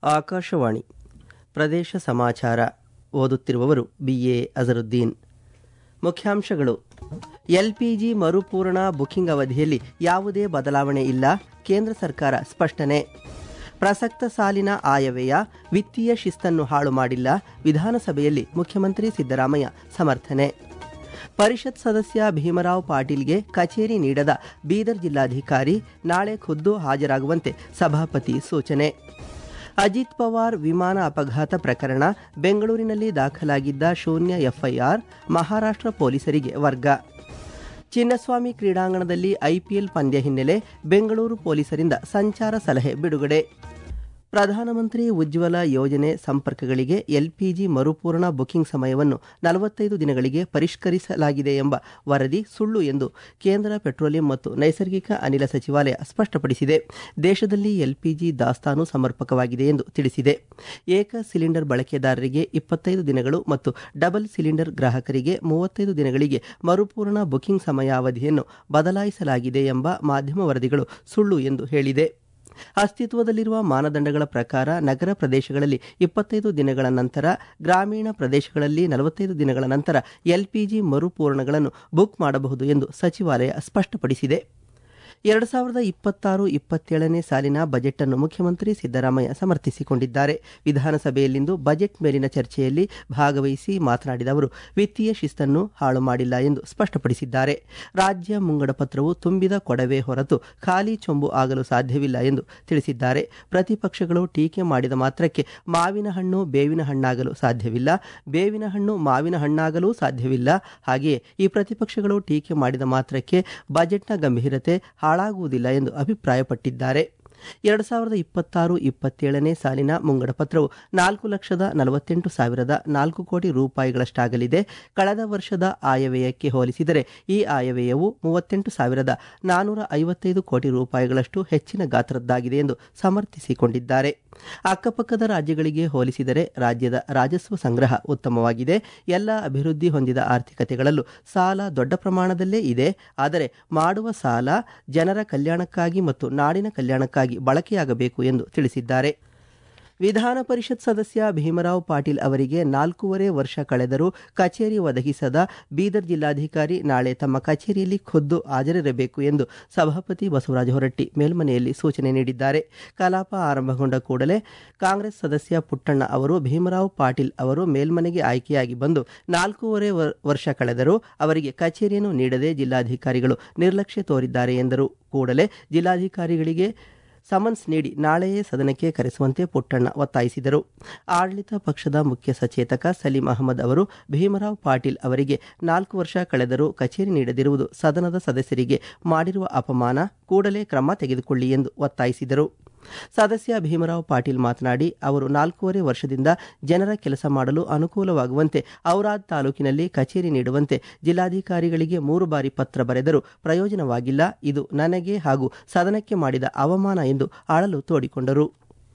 ಆಕಾಶವಾಣಿ ಪ್ರದೇಶ ಸಮಾಚಾರ ಓದುತ್ತಿರುವವರು ಬಿ ಎ ಅಜರುದ್ದೀನ್ ಮುಖ್ಯಾಂಶಗಳು ಎಲ್ಪಿಜಿ ಮರುಪೂರಣ ಬುಕಿಂಗ್ ಅವಧಿಯಲ್ಲಿ ಯಾವುದೇ ಬದಲಾವಣೆ ಇಲ್ಲ ಕೇಂದ್ರ ಸರ್ಕಾರ ಸ್ಪಷ್ಟನೆ ಪ್ರಸಕ್ತ ಸಾಲಿನ ಆಯವ್ಯಯ ವಿತ್ತೀಯ ಶಿಸ್ತನ್ನು ಹಾಳು ಮಾಡಿಲ್ಲ ವಿಧಾನಸಭೆಯಲ್ಲಿ ಮುಖ್ಯಮಂತ್ರಿ ಸಿದ್ದರಾಮಯ್ಯ ಸಮರ್ಥನೆ ಪರಿಷತ್ ಸದಸ್ಯ ಭೀಮರಾವ್ ಪಾಟೀಲ್ಗೆ ಕಚೇರಿ ನೀಡದ ಬೀದರ್ ಜಿಲ್ಲಾಧಿಕಾರಿ ನಾಳೆ ಖುದ್ದು ಹಾಜರಾಗುವಂತೆ ಸಭಾಪತಿ ಸೂಚನೆ ಅಜಿತ್ ಪವಾರ್ ವಿಮಾನ ಅಪಘಾತ ಪ್ರಕರಣ ಬೆಂಗಳೂರಿನಲ್ಲಿ ದಾಖಲಾಗಿದ್ದ ಶೂನ್ಯ ಎಫ್ಐಆರ್ ಮಹಾರಾಷ್ಟ್ರ ಪೊಲೀಸರಿಗೆ ವರ್ಗ ಚಿನ್ನಸ್ವಾಮಿ ಕ್ರೀಡಾಂಗಣದಲ್ಲಿ ಐಪಿಎಲ್ ಪಂದ್ಯ ಹಿನ್ನೆಲೆ ಬೆಂಗಳೂರು ಪೊಲೀಸರಿಂದ ಸಂಚಾರ ಸಲಹೆ ಬಿಡುಗಡೆ ಪ್ರಧಾನಮಂತ್ರಿ ಉಜ್ವಲ ಯೋಜನೆ ಸಂಪರ್ಕಗಳಿಗೆ ಎಲ್ಪಿಜಿ ಮರುಪೂರಣ ಬುಕಿಂಗ್ ಸಮಯವನ್ನು ನಲವತ್ತೈದು ದಿನಗಳಿಗೆ ಪರಿಷ್ಕರಿಸಲಾಗಿದೆ ಎಂಬ ವರದಿ ಸುಳ್ಳು ಎಂದು ಕೇಂದ್ರ ಪೆಟ್ರೋಲಿಯಂ ಮತ್ತು ನೈಸರ್ಗಿಕ ಅನಿಲ ಸಚಿವಾಲಯ ಸ್ಪಷ್ಟಪಡಿಸಿದೆ ದೇಶದಲ್ಲಿ ಎಲ್ಪಿಜಿ ದಾಸ್ತಾನು ಸಮರ್ಪಕವಾಗಿದೆ ಎಂದು ತಿಳಿಸಿದೆ ಏಕ ಸಿಲಿಂಡರ್ ಬಳಕೆದಾರರಿಗೆ ಇಪ್ಪತ್ತೈದು ದಿನಗಳು ಮತ್ತು ಡಬಲ್ ಸಿಲಿಂಡರ್ ಗ್ರಾಹಕರಿಗೆ ಮೂವತ್ತೈದು ದಿನಗಳಿಗೆ ಮರುಪೂರಣ ಬುಕಿಂಗ್ ಸಮಯಾವಧಿಯನ್ನು ಬದಲಾಯಿಸಲಾಗಿದೆ ಎಂಬ ಮಾಧ್ಯಮ ವರದಿಗಳು ಸುಳ್ಳು ಎಂದು ಹೇಳಿದೆ ಅಸ್ತಿತ್ವದಲ್ಲಿರುವ ಮಾನದಂಡಗಳ ಪ್ರಕಾರ ನಗರ ಪ್ರದೇಶಗಳಲ್ಲಿ ಇಪ್ಪತ್ತೈದು ದಿನಗಳ ನಂತರ ಗ್ರಾಮೀಣ ಪ್ರದೇಶಗಳಲ್ಲಿ ನಲವತ್ತೈದು ದಿನಗಳ ನಂತರ ಎಲ್ಪಿಜಿ ಮರುಪೂರಣಗಳನ್ನು ಬುಕ್ ಮಾಡಬಹುದು ಎಂದು ಸಚಿವಾಲಯ ಸ್ಪಷ್ಟಪಡಿಸಿದೆ ಎರಡು ಸಾವಿರದ ಇಪ್ಪತ್ತಾರು ಇಪ್ಪತ್ತೇಳನೇ ಸಾಲಿನ ಬಜೆಟ್ ಅನ್ನು ಮುಖ್ಯಮಂತ್ರಿ ಸಿದ್ದರಾಮಯ್ಯ ಸಮರ್ಥಿಸಿಕೊಂಡಿದ್ದಾರೆ ವಿಧಾನಸಭೆಯಲ್ಲಿಂದು ಬಜೆಟ್ ಮೇಲಿನ ಚರ್ಚೆಯಲ್ಲಿ ಭಾಗವಹಿಸಿ ಮಾತನಾಡಿದ ಅವರು ವಿತ್ತೀಯ ಶಿಸ್ತನ್ನು ಹಾಳು ಮಾಡಿಲ್ಲ ಎಂದು ಸ್ಪಷ್ಟಪಡಿಸಿದ್ದಾರೆ ರಾಜ್ಯ ಮುಂಗಡ ಪತ್ರವು ತುಂಬಿದ ಕೊಡವೆ ಹೊರತು ಖಾಲಿ ಚೊಂಬು ಆಗಲು ಸಾಧ್ಯವಿಲ್ಲ ಎಂದು ತಿಳಿಸಿದ್ದಾರೆ ಪ್ರತಿಪಕ್ಷಗಳು ಟೀಕೆ ಮಾಡಿದ ಮಾತ್ರಕ್ಕೆ ಮಾವಿನ ಹಣ್ಣು ಬೇವಿನ ಹಣ್ಣಾಗಲು ಸಾಧ್ಯವಿಲ್ಲ ಬೇವಿನ ಹಣ್ಣು ಮಾವಿನ ಹಣ್ಣಾಗಲೂ ಸಾಧ್ಯವಿಲ್ಲ ಹಾಗೆಯೇ ಈ ಪ್ರತಿಪಕ್ಷಗಳು ಟೀಕೆ ಮಾಡಿದ ಮಾತ್ರಕ್ಕೆ ಬಜೆಟ್ನ ಗಂಭೀರತೆ ಹಾಳಾಗುವುದಿಲ್ಲ ಎಂದು ಅಭಿಪ್ರಾಯಪಟ್ಟಿದ್ದಾರೆ ಎರಡು ಸಾವಿರದ ಇಪ್ಪತ್ತಾರು ಇಪ್ಪತ್ತೇಳನೇ ಸಾಲಿನ ಮುಂಗಡ ಪತ್ರವು ನಾಲ್ಕು ಲಕ್ಷದ ನಲವತ್ತೆಂಟು ಸಾವಿರದ ನಾಲ್ಕು ಕೋಟಿ ರೂಪಾಯಿಗಳಷ್ಟಾಗಲಿದೆ ಕಳೆದ ವರ್ಷದ ಆಯವ್ಯಯಕ್ಕೆ ಹೋಲಿಸಿದರೆ ಈ ಆಯವ್ಯಯವು ಮೂವತ್ತೆಂಟು ಸಾವಿರದ ನಾನೂರ ಐವತ್ತೈದು ಕೋಟಿ ರೂಪಾಯಿಗಳಷ್ಟು ಹೆಚ್ಚಿನ ಗಾತ್ರದ್ದಾಗಿದೆ ಎಂದು ಸಮರ್ಥಿಸಿಕೊಂಡಿದ್ದಾರೆ ಅಕ್ಕಪಕ್ಕದ ರಾಜ್ಯಗಳಿಗೆ ಹೋಲಿಸಿದರೆ ರಾಜ್ಯದ ರಾಜಸ್ವ ಸಂಗ್ರಹ ಉತ್ತಮವಾಗಿದೆ ಎಲ್ಲ ಅಭಿವೃದ್ಧಿ ಹೊಂದಿದ ಆರ್ಥಿಕತೆಗಳಲ್ಲೂ ಸಾಲ ದೊಡ್ಡ ಪ್ರಮಾಣದಲ್ಲೇ ಇದೆ ಆದರೆ ಮಾಡುವ ಸಾಲ ಜನರ ಕಲ್ಯಾಣಕ್ಕಾಗಿ ಮತ್ತು ನಾಡಿನ ಕಲ್ಯಾಣಕ್ಕಾಗಿ ಬಳಕೆಯಾಗಬೇಕು ಎಂದು ತಿಳಿಸಿದ್ದಾರೆ ವಿಧಾನ ಪರಿಷತ್ ಸದಸ್ಯ ಭೀಮರಾವ್ ಪಾಟೀಲ್ ಅವರಿಗೆ ನಾಲ್ಕೂವರೆ ವರ್ಷ ಕಳೆದರೂ ಕಚೇರಿ ಒದಗಿಸದ ಬೀದರ್ ಜಿಲ್ಲಾಧಿಕಾರಿ ನಾಳೆ ತಮ್ಮ ಕಚೇರಿಯಲ್ಲಿ ಖುದ್ದು ಹಾಜರಿರಬೇಕು ಎಂದು ಸಭಾಪತಿ ಬಸವರಾಜ ಹೊರಟ್ಟಿ ಮೇಲ್ಮನೆಯಲ್ಲಿ ಸೂಚನೆ ನೀಡಿದ್ದಾರೆ ಕಲಾಪ ಆರಂಭಗೊಂಡ ಕೂಡಲೇ ಕಾಂಗ್ರೆಸ್ ಸದಸ್ಯ ಪುಟ್ಟಣ್ಣ ಅವರು ಭೀಮರಾವ್ ಪಾಟೀಲ್ ಅವರು ಮೇಲ್ಮನೆಗೆ ಆಯ್ಕೆಯಾಗಿ ಬಂದು ನಾಲ್ಕೂವರೆ ವರ್ಷ ಕಳೆದರೂ ಅವರಿಗೆ ಕಚೇರಿಯನ್ನು ನೀಡದೆ ಜಿಲ್ಲಾಧಿಕಾರಿಗಳು ನಿರ್ಲಕ್ಷ್ಯ ತೋರಿದ್ದಾರೆ ಎಂದರು ಕೂಡಲೇ ಜಿಲ್ಲಾಧಿಕಾರಿಗಳಿಗೆ ಸಮನ್ಸ್ ನೀಡಿ ನಾಳೆಯೇ ಸದನಕ್ಕೆ ಕರೆಸುವಂತೆ ಪುಟ್ಟಣ್ಣ ಒತ್ತಾಯಿಸಿದರು ಆಡಳಿತ ಪಕ್ಷದ ಮುಖ್ಯ ಸಚೇತಕ ಸಲೀಂ ಅಹಮದ್ ಅವರು ಭೀಮರಾವ್ ಪಾಟೀಲ್ ಅವರಿಗೆ ನಾಲ್ಕು ವರ್ಷ ಕಳೆದರೂ ಕಚೇರಿ ನೀಡದಿರುವುದು ಸದನದ ಸದಸ್ಯರಿಗೆ ಮಾಡಿರುವ ಅಪಮಾನ ಕೂಡಲೇ ಕ್ರಮ ತೆಗೆದುಕೊಳ್ಳಿ ಎಂದು ಒತ್ತಾಯಿಸಿದರು ಸದಸ್ಯ ಭೀಮರಾವ್ ಪಾಟೀಲ್ ಮಾತನಾಡಿ ಅವರು ನಾಲ್ಕೂವರೆ ವರ್ಷದಿಂದ ಜನರ ಕೆಲಸ ಮಾಡಲು ಅನುಕೂಲವಾಗುವಂತೆ ಔರಾದ್ ತಾಲೂಕಿನಲ್ಲಿ ಕಚೇರಿ ನೀಡುವಂತೆ ಜಿಲ್ಲಾಧಿಕಾರಿಗಳಿಗೆ ಮೂರು ಬಾರಿ ಪತ್ರ ಬರೆದರೂ ಪ್ರಯೋಜನವಾಗಿಲ್ಲ ಇದು ನನಗೆ ಹಾಗೂ ಸದನಕ್ಕೆ ಮಾಡಿದ ಅವಮಾನ ಎಂದು ಆಳಲು ತೋಡಿಕೊಂಡರು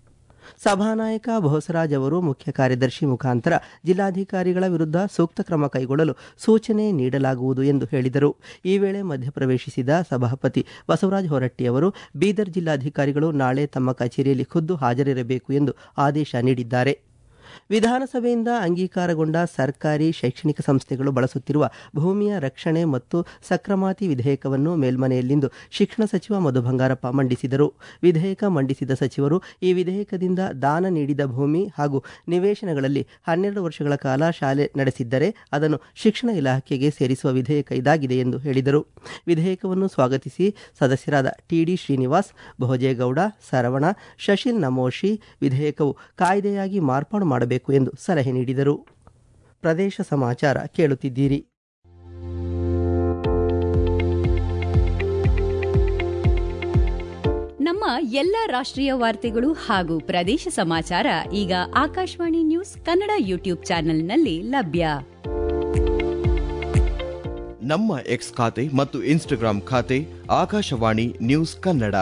ಸಭಾನಾಯಕ ಬೋಸರಾಜ್ ಅವರು ಮುಖ್ಯ ಕಾರ್ಯದರ್ಶಿ ಮುಖಾಂತರ ಜಿಲ್ಲಾಧಿಕಾರಿಗಳ ವಿರುದ್ಧ ಸೂಕ್ತ ಕ್ರಮ ಕೈಗೊಳ್ಳಲು ಸೂಚನೆ ನೀಡಲಾಗುವುದು ಎಂದು ಹೇಳಿದರು ಈ ವೇಳೆ ಮಧ್ಯಪ್ರವೇಶಿಸಿದ ಸಭಾಪತಿ ಬಸವರಾಜ ಹೊರಟ್ಟಿ ಅವರು ಬೀದರ್ ಜಿಲ್ಲಾಧಿಕಾರಿಗಳು ನಾಳೆ ತಮ್ಮ ಕಚೇರಿಯಲ್ಲಿ ಖುದ್ದು ಹಾಜರಿರಬೇಕು ಎಂದು ಆದೇಶ ನೀಡಿದ್ದಾರೆ ವಿಧಾನಸಭೆಯಿಂದ ಅಂಗೀಕಾರಗೊಂಡ ಸರ್ಕಾರಿ ಶೈಕ್ಷಣಿಕ ಸಂಸ್ಥೆಗಳು ಬಳಸುತ್ತಿರುವ ಭೂಮಿಯ ರಕ್ಷಣೆ ಮತ್ತು ಸಕ್ರಮಾತಿ ವಿಧೇಯಕವನ್ನು ಮೇಲ್ಮನೆಯಲ್ಲಿಂದು ಶಿಕ್ಷಣ ಸಚಿವ ಮಧು ಬಂಗಾರಪ್ಪ ಮಂಡಿಸಿದರು ವಿಧೇಯಕ ಮಂಡಿಸಿದ ಸಚಿವರು ಈ ವಿಧೇಯಕದಿಂದ ದಾನ ನೀಡಿದ ಭೂಮಿ ಹಾಗೂ ನಿವೇಶನಗಳಲ್ಲಿ ಹನ್ನೆರಡು ವರ್ಷಗಳ ಕಾಲ ಶಾಲೆ ನಡೆಸಿದ್ದರೆ ಅದನ್ನು ಶಿಕ್ಷಣ ಇಲಾಖೆಗೆ ಸೇರಿಸುವ ವಿಧೇಯಕ ಇದಾಗಿದೆ ಎಂದು ಹೇಳಿದರು ವಿಧೇಯಕವನ್ನು ಸ್ವಾಗತಿಸಿ ಸದಸ್ಯರಾದ ಟಿಡಿ ಶ್ರೀನಿವಾಸ್ ಭೋಜೇಗೌಡ ಸರವಣ ಶಶಿಲ್ ನಮೋಶಿ ವಿಧೇಯಕವು ಕಾಯ್ದೆಯಾಗಿ ಮಾರ್ಪಾಡು ಮಾಡಬೇಕು ಎಂದು ಸಲಹೆ ನೀಡಿದರು ಪ್ರದೇಶ ಸಮಾಚಾರ ಕೇಳುತ್ತಿದ್ದೀರಿ ನಮ್ಮ ಎಲ್ಲ ರಾಷ್ಟ್ರೀಯ ವಾರ್ತೆಗಳು ಹಾಗೂ ಪ್ರದೇಶ ಸಮಾಚಾರ ಈಗ ಆಕಾಶವಾಣಿ ನ್ಯೂಸ್ ಕನ್ನಡ ಯೂಟ್ಯೂಬ್ ಚಾನೆಲ್ನಲ್ಲಿ ಲಭ್ಯ ನಮ್ಮ ಎಕ್ಸ್ ಖಾತೆ ಮತ್ತು ಇನ್ಸ್ಟಾಗ್ರಾಂ ಖಾತೆ ಆಕಾಶವಾಣಿ ನ್ಯೂಸ್ ಕನ್ನಡ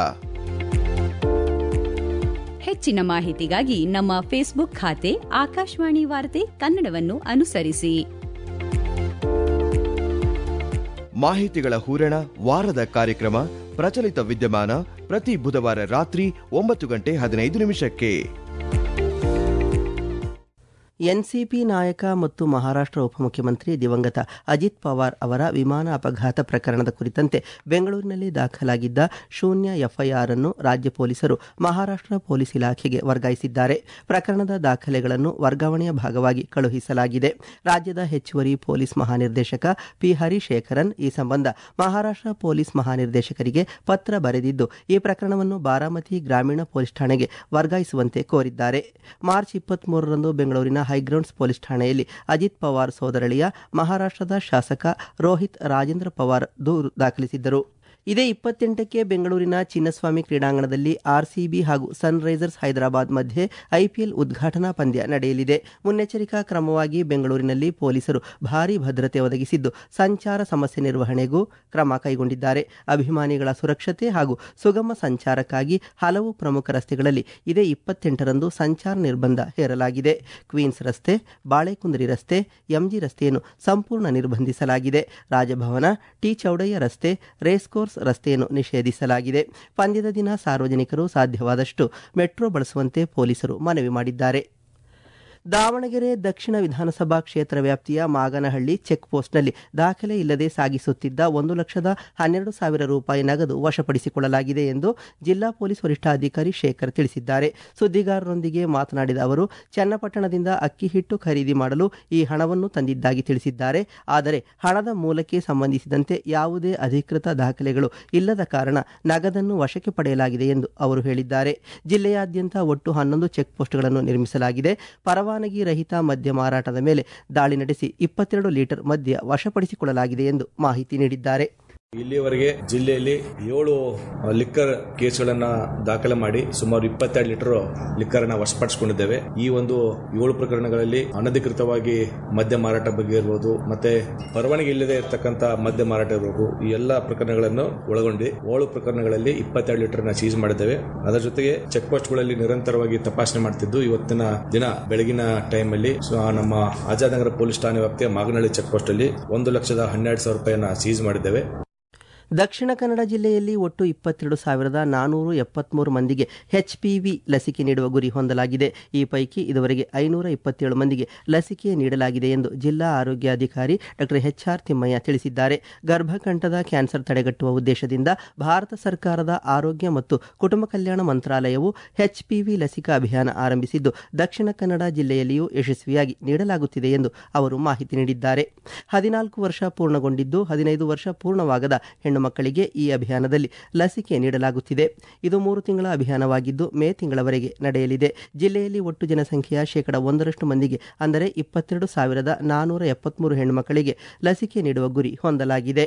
ಹೆಚ್ಚಿನ ಮಾಹಿತಿಗಾಗಿ ನಮ್ಮ ಫೇಸ್ಬುಕ್ ಖಾತೆ ಆಕಾಶವಾಣಿ ವಾರ್ತೆ ಕನ್ನಡವನ್ನು ಅನುಸರಿಸಿ ಮಾಹಿತಿಗಳ ಹೂರಣ ವಾರದ ಕಾರ್ಯಕ್ರಮ ಪ್ರಚಲಿತ ವಿದ್ಯಮಾನ ಪ್ರತಿ ಬುಧವಾರ ರಾತ್ರಿ ಒಂಬತ್ತು ಗಂಟೆ ಹದಿನೈದು ನಿಮಿಷಕ್ಕೆ ಎನ್ಸಿಪಿ ನಾಯಕ ಮತ್ತು ಮಹಾರಾಷ್ಟ್ರ ಉಪಮುಖ್ಯಮಂತ್ರಿ ದಿವಂಗತ ಅಜಿತ್ ಪವಾರ್ ಅವರ ವಿಮಾನ ಅಪಘಾತ ಪ್ರಕರಣದ ಕುರಿತಂತೆ ಬೆಂಗಳೂರಿನಲ್ಲಿ ದಾಖಲಾಗಿದ್ದ ಶೂನ್ಯ ಎಫ್ಐಆರ್ ಅನ್ನು ರಾಜ್ಯ ಪೊಲೀಸರು ಮಹಾರಾಷ್ಟ್ರ ಪೊಲೀಸ್ ಇಲಾಖೆಗೆ ವರ್ಗಾಯಿಸಿದ್ದಾರೆ ಪ್ರಕರಣದ ದಾಖಲೆಗಳನ್ನು ವರ್ಗಾವಣೆಯ ಭಾಗವಾಗಿ ಕಳುಹಿಸಲಾಗಿದೆ ರಾಜ್ಯದ ಹೆಚ್ಚುವರಿ ಪೊಲೀಸ್ ಮಹಾನಿರ್ದೇಶಕ ಪಿ ಹರಿಶೇಖರನ್ ಈ ಸಂಬಂಧ ಮಹಾರಾಷ್ಟ್ರ ಪೊಲೀಸ್ ಮಹಾನಿರ್ದೇಶಕರಿಗೆ ಪತ್ರ ಬರೆದಿದ್ದು ಈ ಪ್ರಕರಣವನ್ನು ಬಾರಾಮತಿ ಗ್ರಾಮೀಣ ಪೊಲೀಸ್ ಠಾಣೆಗೆ ವರ್ಗಾಯಿಸುವಂತೆ ಕೋರಿದ್ದಾರೆ ಮಾರ್ಚ್ ಇಪ್ಪತ್ಮೂರರಂದು ಬೆಂಗಳೂರಿನ ಹೈಗ್ರೌಂಡ್ಸ್ ಪೊಲೀಸ್ ಠಾಣೆಯಲ್ಲಿ ಅಜಿತ್ ಪವಾರ್ ಸೋದರಳಿಯ ಮಹಾರಾಷ್ಟ್ರದ ಶಾಸಕ ರೋಹಿತ್ ರಾಜೇಂದ್ರ ಪವಾರ್ ದೂರು ದಾಖಲಿಸಿದ್ದರು ಇದೇ ಇಪ್ಪತ್ತೆಂಟಕ್ಕೆ ಬೆಂಗಳೂರಿನ ಚಿನ್ನಸ್ವಾಮಿ ಕ್ರೀಡಾಂಗಣದಲ್ಲಿ ಆರ್ಸಿಬಿ ಹಾಗೂ ಸನ್ರೈಸರ್ಸ್ ಹೈದರಾಬಾದ್ ಮಧ್ಯೆ ಐಪಿಎಲ್ ಉದ್ಘಾಟನಾ ಪಂದ್ಯ ನಡೆಯಲಿದೆ ಮುನ್ನೆಚ್ಚರಿಕಾ ಕ್ರಮವಾಗಿ ಬೆಂಗಳೂರಿನಲ್ಲಿ ಪೊಲೀಸರು ಭಾರೀ ಭದ್ರತೆ ಒದಗಿಸಿದ್ದು ಸಂಚಾರ ಸಮಸ್ಯೆ ನಿರ್ವಹಣೆಗೂ ಕ್ರಮ ಕೈಗೊಂಡಿದ್ದಾರೆ ಅಭಿಮಾನಿಗಳ ಸುರಕ್ಷತೆ ಹಾಗೂ ಸುಗಮ ಸಂಚಾರಕ್ಕಾಗಿ ಹಲವು ಪ್ರಮುಖ ರಸ್ತೆಗಳಲ್ಲಿ ಇದೇ ಇಪ್ಪತ್ತೆಂಟರಂದು ಸಂಚಾರ ನಿರ್ಬಂಧ ಹೇರಲಾಗಿದೆ ಕ್ವೀನ್ಸ್ ರಸ್ತೆ ಬಾಳೆಕುಂದ್ರಿ ರಸ್ತೆ ಎಂಜಿ ರಸ್ತೆಯನ್ನು ಸಂಪೂರ್ಣ ನಿರ್ಬಂಧಿಸಲಾಗಿದೆ ರಾಜಭವನ ಟಿ ಚೌಡಯ್ಯ ರಸ್ತೆ ರೇಸ್ ಕೋರ್ಸ್ ರಸ್ತೆಯನ್ನು ನಿಷೇಧಿಸಲಾಗಿದೆ ಪಂದ್ಯದ ದಿನ ಸಾರ್ವಜನಿಕರು ಸಾಧ್ಯವಾದಷ್ಟು ಮೆಟ್ರೋ ಬಳಸುವಂತೆ ಪೊಲೀಸರು ಮನವಿ ಮಾಡಿದ್ದಾರೆ ದಾವಣಗೆರೆ ದಕ್ಷಿಣ ವಿಧಾನಸಭಾ ಕ್ಷೇತ್ರ ವ್ಯಾಪ್ತಿಯ ಮಾಗನಹಳ್ಳಿ ಚೆಕ್ ಪೋಸ್ಟ್ನಲ್ಲಿ ದಾಖಲೆ ಇಲ್ಲದೆ ಸಾಗಿಸುತ್ತಿದ್ದ ಒಂದು ಲಕ್ಷದ ಹನ್ನೆರಡು ಸಾವಿರ ರೂಪಾಯಿ ನಗದು ವಶಪಡಿಸಿಕೊಳ್ಳಲಾಗಿದೆ ಎಂದು ಜಿಲ್ಲಾ ಪೊಲೀಸ್ ವರಿಷ್ಠಾಧಿಕಾರಿ ಶೇಖರ್ ತಿಳಿಸಿದ್ದಾರೆ ಸುದ್ದಿಗಾರರೊಂದಿಗೆ ಮಾತನಾಡಿದ ಅವರು ಚನ್ನಪಟ್ಟಣದಿಂದ ಅಕ್ಕಿ ಹಿಟ್ಟು ಖರೀದಿ ಮಾಡಲು ಈ ಹಣವನ್ನು ತಂದಿದ್ದಾಗಿ ತಿಳಿಸಿದ್ದಾರೆ ಆದರೆ ಹಣದ ಮೂಲಕ್ಕೆ ಸಂಬಂಧಿಸಿದಂತೆ ಯಾವುದೇ ಅಧಿಕೃತ ದಾಖಲೆಗಳು ಇಲ್ಲದ ಕಾರಣ ನಗದನ್ನು ವಶಕ್ಕೆ ಪಡೆಯಲಾಗಿದೆ ಎಂದು ಅವರು ಹೇಳಿದ್ದಾರೆ ಜಿಲ್ಲೆಯಾದ್ಯಂತ ಒಟ್ಟು ಹನ್ನೊಂದು ಚೆಕ್ ಪೋಸ್ಟ್ಗಳನ್ನು ನಿರ್ಮಿಸಲಾಗಿದೆ ಪರವಾನಗಿ ರಹಿತ ಮದ್ಯ ಮಾರಾಟದ ಮೇಲೆ ದಾಳಿ ನಡೆಸಿ ಇಪ್ಪತ್ತೆರಡು ಲೀಟರ್ ಮದ್ಯ ವಶಪಡಿಸಿಕೊಳ್ಳಲಾಗಿದೆ ಎಂದು ಮಾಹಿತಿ ನೀಡಿದ್ದಾರೆ ಇಲ್ಲಿಯವರೆಗೆ ಜಿಲ್ಲೆಯಲ್ಲಿ ಏಳು ಲಿಕ್ಕರ್ ಕೇಸ್ಗಳನ್ನ ದಾಖಲೆ ಮಾಡಿ ಸುಮಾರು ಇಪ್ಪತ್ತೆರಡು ಲೀಟರ್ ಲಿಕ್ಕರ್ ಅನ್ನ ವಶಪಡಿಸಿಕೊಂಡಿದ್ದೇವೆ ಈ ಒಂದು ಏಳು ಪ್ರಕರಣಗಳಲ್ಲಿ ಅನಧಿಕೃತವಾಗಿ ಮದ್ಯ ಮಾರಾಟ ಬಗ್ಗೆ ಇರಬಹುದು ಮತ್ತೆ ಪರವಾನಗಿ ಇಲ್ಲದೆ ಇರತಕ್ಕಂತ ಮದ್ಯ ಮಾರಾಟ ಇರಬಹುದು ಈ ಎಲ್ಲ ಪ್ರಕರಣಗಳನ್ನು ಒಳಗೊಂಡು ಏಳು ಪ್ರಕರಣಗಳಲ್ಲಿ ಇಪ್ಪತ್ತೆರಡು ಲೀಟರ್ ನ ಸೀಸ್ ಮಾಡಿದ್ದೇವೆ ಅದರ ಜೊತೆಗೆ ಚೆಕ್ ಪೋಸ್ಟ್ಗಳಲ್ಲಿ ನಿರಂತರವಾಗಿ ತಪಾಸಣೆ ಮಾಡ್ತಿದ್ದು ಇವತ್ತಿನ ದಿನ ಬೆಳಗಿನ ಟೈಮ್ ಅಲ್ಲಿ ಸೊ ನಮ್ಮ ಆಜಾದ್ ನಗರ ಪೊಲೀಸ್ ಠಾಣೆ ವ್ಯಾಪ್ತಿಯ ಮಾಗನಹಳ್ಳಿ ಚೆಕ್ ಪೋಸ್ಟ್ ಅಲ್ಲಿ ಒಂದು ಲಕ್ಷದ ಹನ್ನೆರಡು ಸಾವಿರ ರೂಪಾಯಿನ ಸೀಸ್ ಮಾಡಿದ್ದೇವೆ ದಕ್ಷಿಣ ಕನ್ನಡ ಜಿಲ್ಲೆಯಲ್ಲಿ ಒಟ್ಟು ಇಪ್ಪತ್ತೆರಡು ಸಾವಿರದ ನಾನೂರು ಎಪ್ಪತ್ಮೂರು ಮಂದಿಗೆ ಎಚ್ಪಿವಿ ಲಸಿಕೆ ನೀಡುವ ಗುರಿ ಹೊಂದಲಾಗಿದೆ ಈ ಪೈಕಿ ಇದುವರೆಗೆ ಐನೂರ ಇಪ್ಪತ್ತೇಳು ಮಂದಿಗೆ ಲಸಿಕೆ ನೀಡಲಾಗಿದೆ ಎಂದು ಜಿಲ್ಲಾ ಆರೋಗ್ಯಾಧಿಕಾರಿ ಡಾಕ್ಟರ್ ಎಚ್ ಆರ್ ತಿಮ್ಮಯ್ಯ ತಿಳಿಸಿದ್ದಾರೆ ಗರ್ಭಕಂಠದ ಕ್ಯಾನ್ಸರ್ ತಡೆಗಟ್ಟುವ ಉದ್ದೇಶದಿಂದ ಭಾರತ ಸರ್ಕಾರದ ಆರೋಗ್ಯ ಮತ್ತು ಕುಟುಂಬ ಕಲ್ಯಾಣ ಮಂತ್ರಾಲಯವು ಎಚ್ಪಿವಿ ಲಸಿಕಾ ಅಭಿಯಾನ ಆರಂಭಿಸಿದ್ದು ದಕ್ಷಿಣ ಕನ್ನಡ ಜಿಲ್ಲೆಯಲ್ಲಿಯೂ ಯಶಸ್ವಿಯಾಗಿ ನೀಡಲಾಗುತ್ತಿದೆ ಎಂದು ಅವರು ಮಾಹಿತಿ ನೀಡಿದ್ದಾರೆ ಹದಿನಾಲ್ಕು ವರ್ಷ ಪೂರ್ಣಗೊಂಡಿದ್ದು ಹದಿನೈದು ವರ್ಷ ಪೂರ್ಣವಾಗದ ಹೆಣ್ಣು ಮಕ್ಕಳಿಗೆ ಈ ಅಭಿಯಾನದಲ್ಲಿ ಲಸಿಕೆ ನೀಡಲಾಗುತ್ತಿದೆ ಇದು ಮೂರು ತಿಂಗಳ ಅಭಿಯಾನವಾಗಿದ್ದು ಮೇ ತಿಂಗಳವರೆಗೆ ನಡೆಯಲಿದೆ ಜಿಲ್ಲೆಯಲ್ಲಿ ಒಟ್ಟು ಜನಸಂಖ್ಯೆಯ ಶೇಕಡ ಒಂದರಷ್ಟು ಮಂದಿಗೆ ಅಂದರೆ ಇಪ್ಪತ್ತೆರಡು ಸಾವಿರದ ನಾನೂರ ಎಪ್ಪತ್ಮೂರು ಹೆಣ್ಣು ಮಕ್ಕಳಿಗೆ ಲಸಿಕೆ ನೀಡುವ ಗುರಿ ಹೊಂದಲಾಗಿದೆ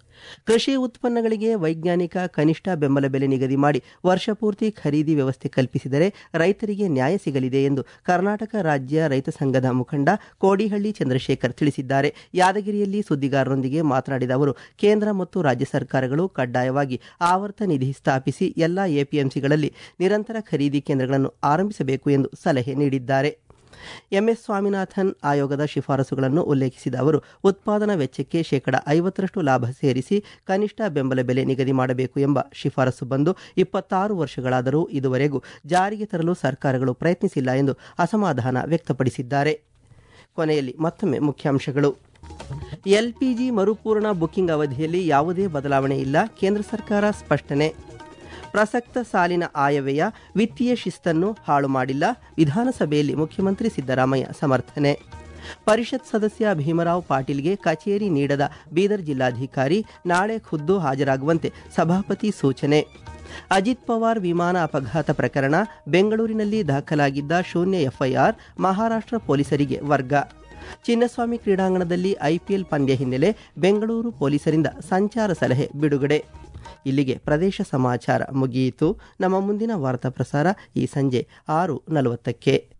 ಕೃಷಿ ಉತ್ಪನ್ನಗಳಿಗೆ ವೈಜ್ಞಾನಿಕ ಕನಿಷ್ಠ ಬೆಂಬಲ ಬೆಲೆ ನಿಗದಿ ಮಾಡಿ ವರ್ಷಪೂರ್ತಿ ಖರೀದಿ ವ್ಯವಸ್ಥೆ ಕಲ್ಪಿಸಿದರೆ ರೈತರಿಗೆ ನ್ಯಾಯ ಸಿಗಲಿದೆ ಎಂದು ಕರ್ನಾಟಕ ರಾಜ್ಯ ರೈತ ಸಂಘದ ಮುಖಂಡ ಕೋಡಿಹಳ್ಳಿ ಚಂದ್ರಶೇಖರ್ ತಿಳಿಸಿದ್ದಾರೆ ಯಾದಗಿರಿಯಲ್ಲಿ ಸುದ್ದಿಗಾರರೊಂದಿಗೆ ಮಾತನಾಡಿದ ಅವರು ಕೇಂದ್ರ ಮತ್ತು ರಾಜ್ಯ ಸರ್ಕಾರಗಳು ಕಡ್ಡಾಯವಾಗಿ ಆವರ್ತ ನಿಧಿ ಸ್ಥಾಪಿಸಿ ಎಲ್ಲಾ ಎಪಿಎಂಸಿಗಳಲ್ಲಿ ನಿರಂತರ ಖರೀದಿ ಕೇಂದ್ರಗಳನ್ನು ಆರಂಭಿಸಬೇಕು ಎಂದು ಸಲಹೆ ನೀಡಿದ್ದಾರೆ ಎಂಎಸ್ ಸ್ವಾಮಿನಾಥನ್ ಆಯೋಗದ ಶಿಫಾರಸುಗಳನ್ನು ಉಲ್ಲೇಖಿಸಿದ ಅವರು ಉತ್ಪಾದನಾ ವೆಚ್ಚಕ್ಕೆ ಶೇಕಡ ಐವತ್ತರಷ್ಟು ಲಾಭ ಸೇರಿಸಿ ಕನಿಷ್ಠ ಬೆಂಬಲ ಬೆಲೆ ನಿಗದಿ ಮಾಡಬೇಕು ಎಂಬ ಶಿಫಾರಸು ಬಂದು ಇಪ್ಪತ್ತಾರು ವರ್ಷಗಳಾದರೂ ಇದುವರೆಗೂ ಜಾರಿಗೆ ತರಲು ಸರ್ಕಾರಗಳು ಪ್ರಯತ್ನಿಸಿಲ್ಲ ಎಂದು ಅಸಮಾಧಾನ ವ್ಯಕ್ತಪಡಿಸಿದ್ದಾರೆ ಕೊನೆಯಲ್ಲಿ ಮತ್ತೊಮ್ಮೆ ಮುಖ್ಯಾಂಶಗಳು ಎಲ್ಪಿಜಿ ಮರುಪೂರ್ಣ ಬುಕಿಂಗ್ ಅವಧಿಯಲ್ಲಿ ಯಾವುದೇ ಬದಲಾವಣೆ ಇಲ್ಲ ಕೇಂದ್ರ ಸರ್ಕಾರ ಸ್ಪಷ್ಟನೆ ಪ್ರಸಕ್ತ ಸಾಲಿನ ಆಯವ್ಯಯ ವಿತ್ತೀಯ ಶಿಸ್ತನ್ನು ಹಾಳು ಮಾಡಿಲ್ಲ ವಿಧಾನಸಭೆಯಲ್ಲಿ ಮುಖ್ಯಮಂತ್ರಿ ಸಿದ್ದರಾಮಯ್ಯ ಸಮರ್ಥನೆ ಪರಿಷತ್ ಸದಸ್ಯ ಭೀಮರಾವ್ ಪಾಟೀಲ್ಗೆ ಕಚೇರಿ ನೀಡದ ಬೀದರ್ ಜಿಲ್ಲಾಧಿಕಾರಿ ನಾಳೆ ಖುದ್ದು ಹಾಜರಾಗುವಂತೆ ಸಭಾಪತಿ ಸೂಚನೆ ಅಜಿತ್ ಪವಾರ್ ವಿಮಾನ ಅಪಘಾತ ಪ್ರಕರಣ ಬೆಂಗಳೂರಿನಲ್ಲಿ ದಾಖಲಾಗಿದ್ದ ಶೂನ್ಯ ಎಫ್ಐಆರ್ ಮಹಾರಾಷ್ಟ್ರ ಪೊಲೀಸರಿಗೆ ವರ್ಗ ಚಿನ್ನಸ್ವಾಮಿ ಕ್ರೀಡಾಂಗಣದಲ್ಲಿ ಐಪಿಎಲ್ ಪಂದ್ಯ ಹಿನ್ನೆಲೆ ಬೆಂಗಳೂರು ಪೊಲೀಸರಿಂದ ಸಂಚಾರ ಸಲಹೆ ಬಿಡುಗಡೆ ಇಲ್ಲಿಗೆ ಪ್ರದೇಶ ಸಮಾಚಾರ ಮುಗಿಯಿತು ನಮ್ಮ ಮುಂದಿನ ವಾರ್ತಾ ಪ್ರಸಾರ ಈ ಸಂಜೆ ಆರು ನಲವತ್ತಕ್ಕೆ